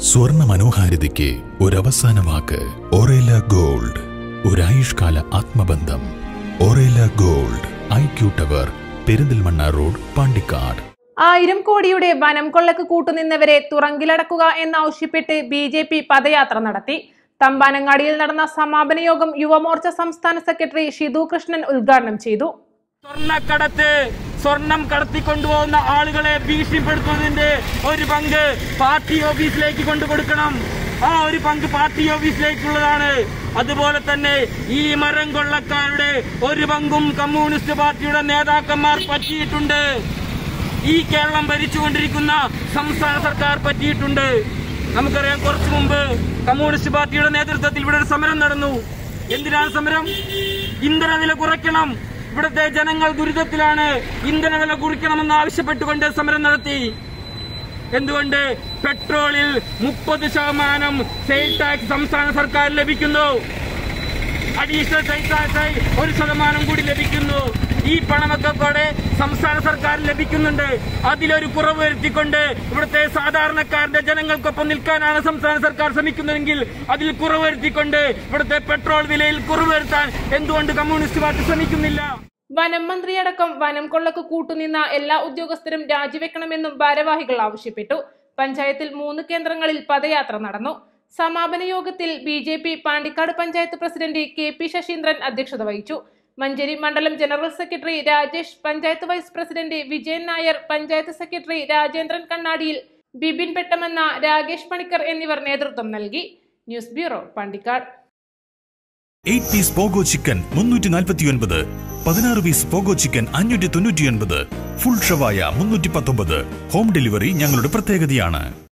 സ്വർണ്ണ മനോഹാരിതയ്ക്ക് ഒരവസാന വാക്ക് ഒറേല ഗോൾഡ് ഒരായുഷ്കാല ആത്മബന്ധം Orela gold I Q tower Perinthalmanna road Pandikkad ആയിരം കോടിയുടെ വനം കൊള്ളക്ക് കൂട്ടുനിന്നവരെ തുറങ്കിലടക്കുക എന്നാവശ്യപ്പെട്ട് ബി ജെ പി പദയാത്ര നടത്തി തമ്പാനങ്ങാടിയിൽ നടന്ന സമാപന യോഗം യുവമോർച്ച സംസ്ഥാന സെക്രട്ടറി ഷിതു കൃഷ്ണൻ ഉദ്ഘാടനം ചെയ്തു സ്വർണ്ണക്കടത്ത് സ്വർണം കടത്തിക്കൊണ്ടുപോകുന്ന ആളുകളെ ഭീഷണിപ്പെടുത്തുന്നതിന്റെ ഒരു പങ്ക് പാർട്ടി ഓഫീസിലേക്ക് കൊണ്ടു കൊടുക്കണം ആ ഒരു പങ്ക് പാർട്ടി ഓഫീസിലേക്കുള്ളതാണ് അതുപോലെ തന്നെ ഈ മരം കൊള്ളക്കാരുടെ ഒരു പങ്കും കമ്മ്യൂണിസ്റ്റ് പാർട്ടിയുടെ നേതാക്കന്മാർ പറ്റിയിട്ടുണ്ട് ഈ കേരളം ഭരിച്ചുകൊണ്ടിരിക്കുന്ന സംസ്ഥാന സർക്കാർ പറ്റിയിട്ടുണ്ട് നമുക്കറിയാം കുറച്ചു മുമ്പ് കമ്മ്യൂണിസ്റ്റ് പാർട്ടിയുടെ നേതൃത്വത്തിൽ ഇവിടെ ഒരു സമരം നടന്നു എന്തിനാണ് സമരം ഇന്ധനവില കുറയ്ക്കണം ഇവിടുത്തെ ജനങ്ങൾ ദുരിതത്തിലാണ് ഇന്ധനവില കുറിക്കണമെന്ന് ആവശ്യപ്പെട്ടുകൊണ്ട് സമരം നടത്തി എന്തുകൊണ്ട് പെട്രോളിൽ മുപ്പത് ശതമാനം സെയിൽ ടാക്സ് സംസ്ഥാന സർക്കാർ ലഭിക്കുന്നു അഡീഷണൽ സെയിൽ ടാക്സ് ഒരു ശതമാനം കൂടി ലഭിക്കുന്നു ഈ പണമൊക്കെ കൂടെ സംസ്ഥാന സർക്കാർ ലഭിക്കുന്നുണ്ട് അതിലൊരു കുറവ് വരുത്തിക്കൊണ്ട് ഇവിടുത്തെ സാധാരണക്കാരന്റെ ജനങ്ങൾക്കൊപ്പം നിൽക്കാനാണ് സംസ്ഥാന സർക്കാർ ശ്രമിക്കുന്നതെങ്കിൽ അതിൽ കുറവ് വരുത്തിക്കൊണ്ട് ഇവിടുത്തെ പെട്രോൾ വിലയിൽ കുറവ് വരുത്താൻ എന്തുകൊണ്ട് കമ്മ്യൂണിസ്റ്റ് പാർട്ടി ശ്രമിക്കുന്നില്ല വനം മന്ത്രിയടക്കം വനം കൊള്ളക്ക് കൂട്ടുനിന്ന എല്ലാ ഉദ്യോഗസ്ഥരും രാജിവെക്കണമെന്നും ഭാരവാഹികൾ ആവശ്യപ്പെട്ടു പഞ്ചായത്തിൽ മൂന്ന് കേന്ദ്രങ്ങളിൽ പദയാത്ര നടന്നു സമാപന യോഗത്തിൽ B J P Pandikkad panchayat president K P Sasheendran അധ്യക്ഷത വഹിച്ചു മഞ്ചേരി മണ്ഡലം general secretary Rajesh panchayat vice president Vijayan Nair panchayat secretary Rajendran കണ്ണാടിയിൽ ബിബിൻ പെട്ടമെന്ന രാകേഷ് പണിക്കർ എന്നിവർ നേതൃത്വം നൽകി news bureau Pandikkad eight piece pogo chicken മുന്നൂറ്റി നാൽപ്പത്തി ഒൻപത് പതിനാറ് പീസ് പോഗോ ചിക്കൻ അഞ്ഞൂറ്റി തൊണ്ണൂറ്റി ഒൻപത് ഫുൾ ഷവായ മുന്നൂറ്റി പത്തൊമ്പത് ഹോം ഡെലിവറി ഞങ്ങളുടെ പ്രത്യേകതയാണ്